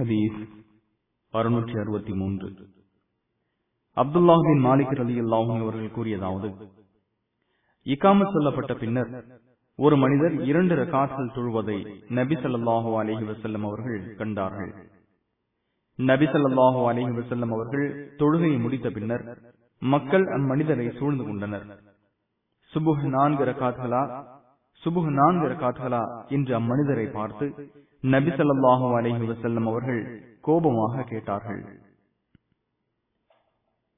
ஹதீஸ் அறுநூற்றி அறுபத்தி மூன்று அப்துல்லாஹின் மாலிக் அலி அல்லாஹும் அவர்கள் கூறியதாவது இக்காமத் சொல்லப்பட்ட பின்னர் ஒரு மனிதர் இரண்டு ரகாத்தில் தொழுவதை நபி ஸல்லல்லாஹு அலைஹி வஸல்லம் அவர்கள் கண்டார்கள் நபி ஸல்லல்லாஹு அலைஹி வஸல்லம் அவர்கள் தொழுகையை முடித்த பின்னர் மக்கள் அம்மனிதரை சூழ்ந்து கொண்டனர் சுபுஹ் நான்கு ரகாத்களா சுபுஹ் நான்கு ரகாத்களா என்று அம்மனிதரை பார்த்து நபி ஸல்லல்லாஹு அலைஹி வஸல்லம் அவர்கள் கோபமாக கேட்டார்கள்